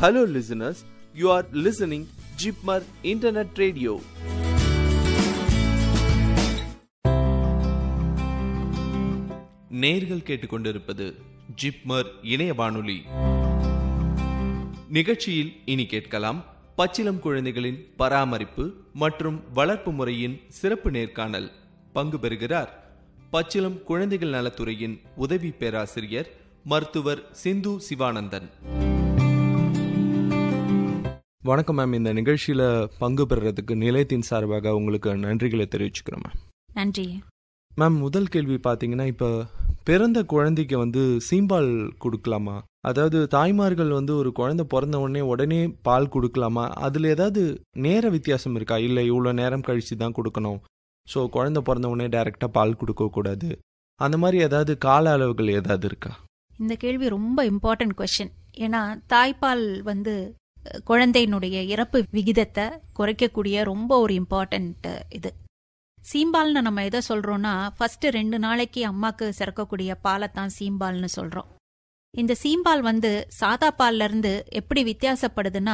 Hello, listeners. You are listening Jeepmar Internet Radio. நேர்கள் கேட்டுக்கொண்டிருப்பது ஜிப்மர் இணைய வானொலி நிகழ்ச்சியில் இனி கேட்கலாம் பச்சிலம் குழந்தைகளின் பராமரிப்பு மற்றும் வளர்ப்பு முறையின் சிறப்பு நேர்காணல் பங்கு பெறுகிறார் பச்சிலம் குழந்தைகள் நலத்துறையின் உதவி பேராசிரியர் மருத்துவர் சிந்து சிவானந்தன் வணக்கம் மேம் இந்த நிகழ்ச்சியில பங்கு பெறுறதுக்கு நிலையத்தின் சார்பாக உங்களுக்கு நன்றிகளை தெரிவிச்சுக்கிறோம் மேம் நன்றி மேம் முதல் கேள்வி பார்த்தீங்கன்னா இப்போ பிறந்த குழந்தைக்கு வந்து சீம்பால் கொடுக்கலாமா அதாவது தாய்மார்கள் வந்து ஒரு குழந்தை பிறந்த உடனே உடனே பால் கொடுக்கலாமா அதில் ஏதாவது நேர வித்தியாசம் இருக்கா இல்லை இவ்வளோ நேரம் கழித்து தான் கொடுக்கணும் ஸோ குழந்தை பிறந்த உடனே டைரெக்டாக பால் கொடுக்கக்கூடாது அந்த மாதிரி ஏதாவது கால அளவுகள் ஏதாவது இருக்கா இந்த கேள்வி ரொம்ப இம்பார்ட்டன்ட் கொஷின் ஏன்னா தாய்ப்பால் வந்து அஹ், குழந்தையினுடைய இறப்பு விகிதத்தை குறைக்கக்கூடிய ரொம்ப ஒரு இம்பார்ட்டன்ட் இது சீம்பால்னு நம்ம எதை சொல்றோம்னா ஃபர்ஸ்ட் ரெண்டு நாளைக்கு அம்மாக்கு சிறக்கக்கூடிய பாலை தான் சீம்பால்னு சொல்றோம் இந்த சீம்பால் வந்து சாதா பால்ல இருந்து எப்படி வித்தியாசப்படுதுன்னா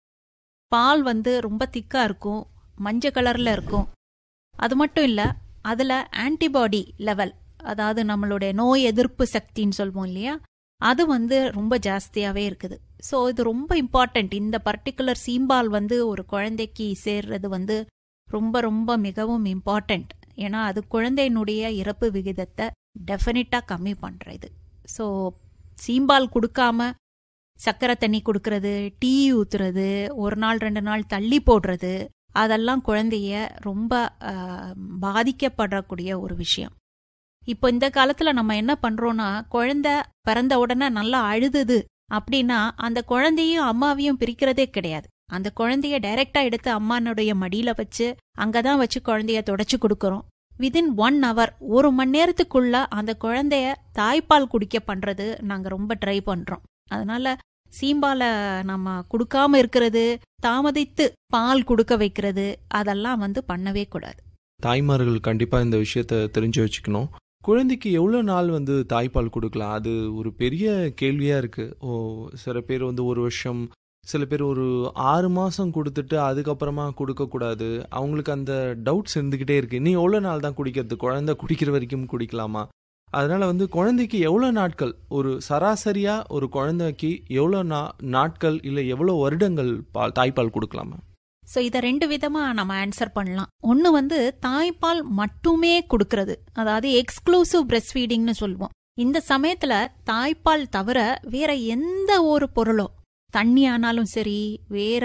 பால் வந்து ரொம்ப திக்கா இருக்கும் மஞ்சள் கலர்ல இருக்கும் அது மட்டும் இல்ல அதுல ஆன்டிபாடி லெவல் அதாவது நம்மளுடைய நோய் எதிர்ப்பு சக்தின்னு சொல்வோம் இல்லையா அது வந்து ரொம்ப ஜாஸ்தியாவே இருக்குது ஸோ இது ரொம்ப இம்பார்ட்டன்ட் இந்த பர்டிகுலர் சீம்பால் வந்து ஒரு குழந்தைக்கு சேர்றது வந்து ரொம்ப ரொம்ப மிகவும் இம்பார்ட்டன்ட் ஏன்னா அது குழந்தையினுடைய இறப்பு விகிதத்தை டெஃபினட்டா கம்மி பண்றது ஸோ சீம்பால் கொடுக்காம சக்கரை தண்ணி கொடுக்கறது டீ ஊத்துறது ஒரு நாள் ரெண்டு நாள் தள்ளி போடுறது அதெல்லாம் குழந்தைய ரொம்ப ஆஹ், பாதிக்கப்படக்கூடிய ஒரு விஷயம் இப்போ இந்த காலத்துல நம்ம என்ன பண்றோம்னா குழந்தை பிறந்த உடனே நல்லா அழுதுது அப்படின்னா அந்த குழந்தையும் அம்மாவையும் பிரிக்கிறதே கிடையாது அந்த குழந்தைய டைரக்டா எடுத்து அம்மானுடைய மடியில வச்சு அங்கதான் வச்சு குழந்தைய தொடச்சு கொடுக்கறோம் விதின் ஒன் ஹவர் ஒரு மணி நேரத்துக்குள்ள அந்த குழந்தைய தாய்ப்பால் குடிக்க பண்றது நாங்க ரொம்ப ட்ரை பண்றோம் அதனால சீம்பால நம்ம கொடுக்காம இருக்கிறது தாமதித்து பால் கொடுக்க வைக்கிறது அதெல்லாம் வந்து பண்ணவே கூடாது தாய்மார்கள் கண்டிப்பாக இந்த விஷயத்த தெரிஞ்சு வச்சுக்கணும் குழந்தைக்கு எவ்வளோ நாள் வந்து தாய்ப்பால் கொடுக்கலாம் அது ஒரு பெரிய கேள்வியாக இருக்குது ஓ சில பேர் வந்து ஒரு வருஷம் சில பேர் ஒரு ஆறு மாதம் கொடுத்துட்டு அதுக்கப்புறமா கொடுக்கக்கூடாது அவங்களுக்கு அந்த டவுட்ஸ் இருந்துக்கிட்டே இருக்கு நீ எவ்வளோ நாள் தான் குடிக்கிறது குழந்தை குடிக்கிற வரைக்கும் குடிக்கலாமா அதனால வந்து குழந்தைக்கு எவ்வளோ நாட்கள் ஒரு சராசரியா ஒரு குழந்தைக்கு எவ்வளோ நா நாட்கள் இல்லை எவ்வளோ வருடங்கள் பால் தாய்ப்பால் கொடுக்கலாமா ஸோ இதை ரெண்டு விதமா நம்ம ஆன்சர் பண்ணலாம் ஒன்று வந்து தாய்ப்பால் மட்டுமே கொடுக்கறது அதாவது எக்ஸ்க்ளூசிவ் பிரஸ்ட் ஃபீடிங்னு சொல்லுவோம் இந்த சமயத்துல தாய்ப்பால் தவிர வேற எந்த ஒரு பொருளோ தண்ணி ஆனாலும் சரி வேற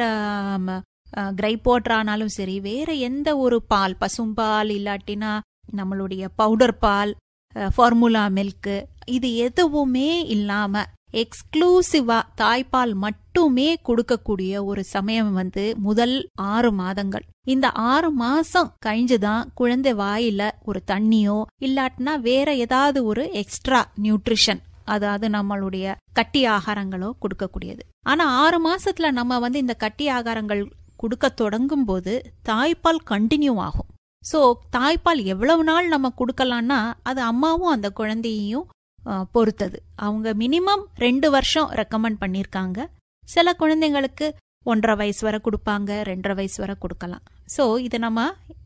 கிரைப் வாட்டர் ஆனாலும் சரி வேற எந்த ஒரு பால் பசும்பால் இல்லாட்டினா நம்மளுடைய பவுடர் பால் ஃபார்முலா மில்க்கு இது எதுவுமே இல்லாம எக்ஸ்க்ளூசிவா தாய்ப்பால் மட்டுமே கொடுக்கக்கூடிய ஒரு சமயம் வந்து முதல் ஆறு மாதங்கள் இந்த ஆறு மாசம் கழிஞ்சுதான் குழந்தை வாயில ஒரு தண்ணியோ இல்லாட்டினா வேற ஏதாவது ஒரு எக்ஸ்ட்ரா நியூட்ரிஷன் அதாவது நம்மளுடைய கட்டி ஆகாரங்களோ கொடுக்கக்கூடியது ஆனா ஆறு மாசத்துல நம்ம வந்து இந்த கட்டி ஆகாரங்கள் கொடுக்க தொடங்கும் போது தாய்ப்பால் கண்டினியூ ஆகும் சோ தாய்ப்பால் எவ்வளவு நாள் நம்ம கொடுக்கலாம்னா அது அம்மாவும் அந்த குழந்தையையும் அஹ், பொறுத்தது அவங்க மினிமம் ரெண்டு வருஷம் ரெக்கமெண்ட் பண்ணியிருக்காங்க சில குழந்தைங்களுக்கு ஒன்றரை வயசு வரை கொடுப்பாங்க ரெண்டரை வயசு வரை கொடுக்கலாம் ஸோ இது நம்ம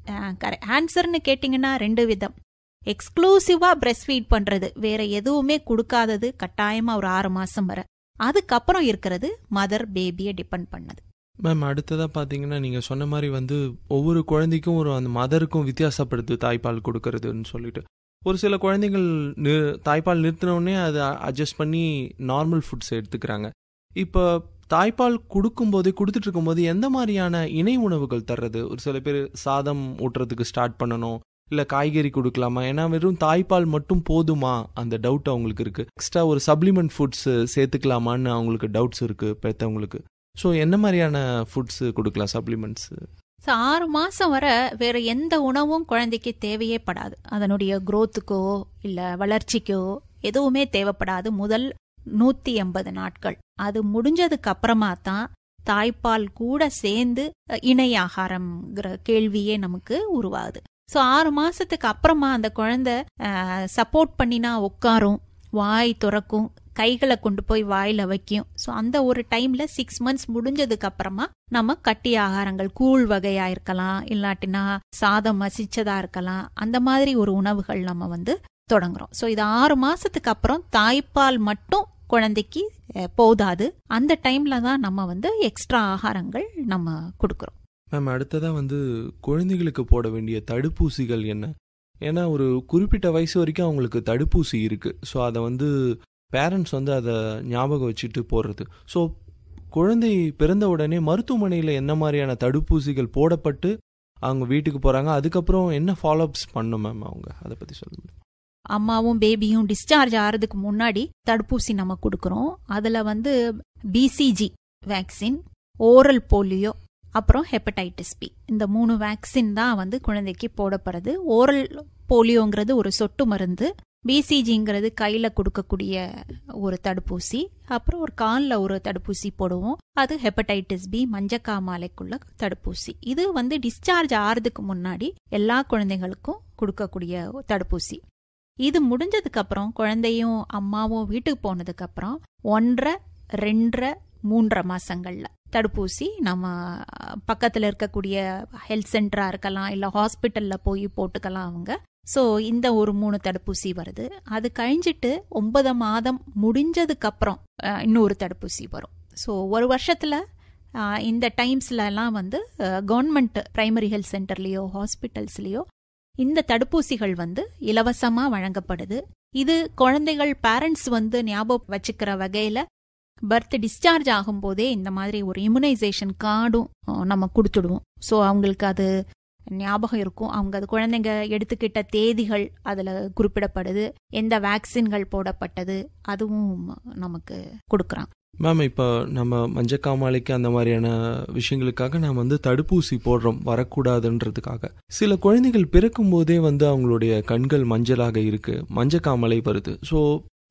ஆன்சர்னு கேட்டிங்கன்னா ரெண்டு விதம் எக்ஸ்க்ளூசிவா பிரஸ்ட் ஃபீட் பண்றது வேற எதுவுமே கொடுக்காதது கட்டாயமா ஒரு ஆறு மாசம் வரை அதுக்கப்புறம் இருக்கிறது மதர் பேபியை டிபெண்ட் பண்ணது மேம் அடுத்ததாக பார்த்தீங்கன்னா நீங்கள் சொன்ன மாதிரி வந்து ஒவ்வொரு குழந்தைக்கும் ஒரு அந்த மதருக்கும் வித்தியாசப்படுது தாய்ப்பால் கொடுக்கறதுன்னு சொல்லிட்டு ஒரு சில குழந்தைகள் நி தாய்ப்பால் நிறுத்தின உடனே அதை அட்ஜஸ்ட் பண்ணி நார்மல் ஃபுட்ஸ் எடுத்துக்கிறாங்க இப்போ தாய்ப்பால் கொடுக்கும்போது கொடுத்துட்டு இருக்கும்போது எந்த மாதிரியான இணை உணவுகள் தர்றது ஒரு சில பேர் சாதம் ஊட்டுறதுக்கு ஸ்டார்ட் பண்ணணும் இல்லை காய்கறி கொடுக்கலாமா ஏன்னா வெறும் தாய்ப்பால் மட்டும் போதுமா அந்த டவுட் அவங்களுக்கு இருக்கு எக்ஸ்ட்ரா ஒரு சப்ளிமெண்ட் ஃபுட்ஸ் சேர்த்துக்கலாமான்னு அவங்களுக்கு டவுட்ஸ் இருக்கு பெற்றவங்களுக்கு ஸோ என்ன மாதிரியான ஃபுட்ஸ் கொடுக்கலாம் சப்ளிமெண்ட்ஸ் ஸோ ஆறு மாசம் வரை வேற எந்த உணவும் குழந்தைக்கு தேவையே படாது அதனுடைய growth-க்கோ இல்ல வளர்ச்சிக்கோ எதுவுமே தேவைப்படாது முதல் நூத்தி எண்பது நாட்கள் அது முடிஞ்சதுக்கு அப்புறமா தான் தாய்ப்பால் கூட சேர்ந்து அஹ், இணை ஆகாரம்ங்கிற கேள்வியே நமக்கு உருவாகுது ஸோ ஆறு மாசத்துக்கு அப்புறமா அந்த குழந்தை சப்போர்ட் பண்ணினா உட்காரும் வாய் துறக்கும் கைகளை கொண்டு போய் வாயில வைக்கும் ஸோ அந்த ஒரு டைம்ல சிக்ஸ் மந்த்ஸ் முடிஞ்சதுக்கு அப்புறமா நம்ம கட்டி ஆகாரங்கள் கூழ் வகையா இருக்கலாம் இல்லாட்டினா சாதம் மசிச்சதா இருக்கலாம் அந்த மாதிரி ஒரு உணவுகள் நம்ம வந்து தொடங்குறோம் ஸோ இது ஆறு மாசத்துக்கு அப்புறம் தாய்ப்பால் மட்டும் குழந்தைக்கு அஹ், போதாது அந்த டைம்ல தான் நம்ம வந்து எக்ஸ்ட்ரா ஆகாரங்கள் நம்ம கொடுக்குறோம் மேம் அடுத்ததாக வந்து குழந்தைகளுக்கு போட வேண்டிய தடுப்பூசிகள் என்ன ஏன்னா ஒரு குறிப்பிட்ட வயசு வரைக்கும் அவங்களுக்கு தடுப்பூசி இருக்குது ஸோ அதை வந்து பேரண்ட்ஸ் வந்து அதை ஞாபகம் வச்சுட்டு போடுறது ஸோ குழந்தை பிறந்த உடனே மருத்துவமனையில் என்ன மாதிரியான தடுப்பூசிகள் போடப்பட்டு அவங்க வீட்டுக்கு போகிறாங்க அதுக்கப்புறம் என்ன ஃபாலோஅப்ஸ் பண்ணும் மேம் அவங்க அதை பற்றி சொல்லுங்க அம்மாவும் பேபியும் டிஸ்சார்ஜ் ஆகிறதுக்கு முன்னாடி தடுப்பூசி நம்ம கொடுக்குறோம் அதில் வந்து பிசிஜி வேக்சின் ஓரல் போலியோ அப்புறம் ஹெப்படைட்டிஸ் பி இந்த மூணு வேக்சின் தான் வந்து குழந்தைக்கு போடப்படுறது ஓரல் போலியோங்கிறது ஒரு சொட்டு மருந்து பிசிஜிங்கிறது கையில் கொடுக்கக்கூடிய ஒரு தடுப்பூசி அப்புறம் ஒரு காலில் ஒரு தடுப்பூசி போடுவோம் அது ஹெப்படைட்டிஸ் பி மஞ்சக்காமாலைக்குள்ள தடுப்பூசி இது வந்து டிஸ்சார்ஜ் ஆகிறதுக்கு முன்னாடி எல்லா குழந்தைகளுக்கும் கொடுக்கக்கூடிய தடுப்பூசி இது முடிஞ்சதுக்கு அப்புறம் குழந்தையும் அம்மாவும் வீட்டுக்கு போனதுக்கு அப்புறம் ஒன்றரை ரெண்டரை மூன்றரை மாசங்கள்ல தடுப்பூசி நம்ம பக்கத்துல இருக்கக்கூடிய ஹெல்த் சென்டரா இருக்கலாம் இல்ல ஹாஸ்பிட்டல்ல போய் போட்டுக்கலாம் அவங்க ஸோ இந்த ஒரு மூணு தடுப்பூசி வருது அது கழிஞ்சிட்டு ஒன்பது மாதம் முடிஞ்சதுக்கு அப்புறம் அஹ், இன்னொரு தடுப்பூசி வரும் ஸோ ஒரு வருஷத்துல அஹ், இந்த டைம்ஸ்ல எல்லாம் வந்து கவர்மெண்ட் பிரைமரி ஹெல்த் சென்டர்லயோ ஹாஸ்பிட்டல்ஸ்லயோ இந்த தடுப்பூசிகள் வந்து இலவசமா வழங்கப்படுது இது குழந்தைகள் பேரண்ட்ஸ் வந்து ஞாபகம் வச்சுக்கிற வகையில பர்த் டிஸ்சார்ஜ் ஆகும்போதே இந்த மாதிரி ஒரு இம்யூனைசேஷன் கார்டும் அஹ், நம்ம கொடுத்துடுவோம் ஸோ அவங்களுக்கு அது ஞாபகம் இருக்கும் அவங்க அது குழந்தைங்க எடுத்துக்கிட்ட தேதிகள் அதில் குறிப்பிடப்படுது எந்த வேக்சின்கள் போடப்பட்டது அதுவும் நமக்கு கொடுக்குறாங்க மேம் இப்போ நம்ம மஞ்சக்காமாலைக்கு அந்த மாதிரியான விஷயங்களுக்காக நாம் வந்து தடுப்பூசி போடுறோம் வரக்கூடாதுன்றதுக்காக சில குழந்தைகள் பிறக்கும் போதே வந்து அவங்களுடைய கண்கள் மஞ்சளாக இருக்கு மஞ்சக்காமலை வருது ஸோ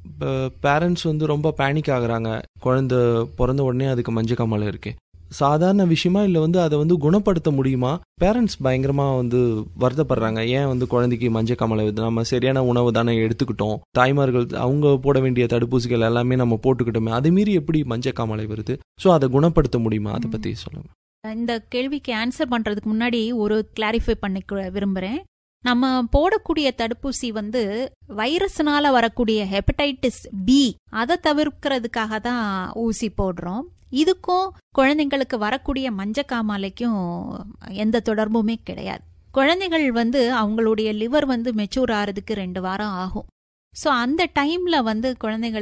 பேரண்ட்ஸ் வந்து ரொம்ப பேனிக் ஆகுறாங்க குழந்தை பிறந்த உடனே அதுக்கு மஞ்சக்காமலை இருக்கு சாதாரண விஷயமா இல்லை வந்து அதை வந்து குணப்படுத்த முடியுமா பேரண்ட்ஸ் பயங்கரமாக வந்து வருத்தப்படுறாங்க ஏன் வந்து குழந்தைக்கு மஞ்சக்காமலை வருது நம்ம சரியான உணவு தானே எடுத்துக்கிட்டோம் தாய்மார்கள் அவங்க போட வேண்டிய தடுப்பூசிகள் எல்லாமே நம்ம போட்டுக்கிட்டோமே அது மீறி எப்படி மஞ்சக்காமலை வருது ஸோ அதை குணப்படுத்த முடியுமா அதை பற்றி சொல்லுங்க இந்த கேள்விக்கு ஆன்சர் பண்றதுக்கு முன்னாடி ஒரு கிளாரிஃபை பண்ணிக்க விரும்புறேன் நம்ம போடக்கூடிய தடுப்பூசி வந்து வைரஸ்னால வரக்கூடிய ஹெப்படைட்டிஸ் பி அதை தவிர்க்கிறதுக்காக தான் ஊசி போடுறோம் இதுக்கும் குழந்தைங்களுக்கு வரக்கூடிய மஞ்சக்காமாலைக்கும் எந்த தொடர்புமே கிடையாது குழந்தைகள் வந்து அவங்களுடைய லிவர் வந்து மெச்சூர் ஆகிறதுக்கு ரெண்டு வாரம் ஆகும் ஸோ அந்த டைம்ல வந்து குழந்தைகள்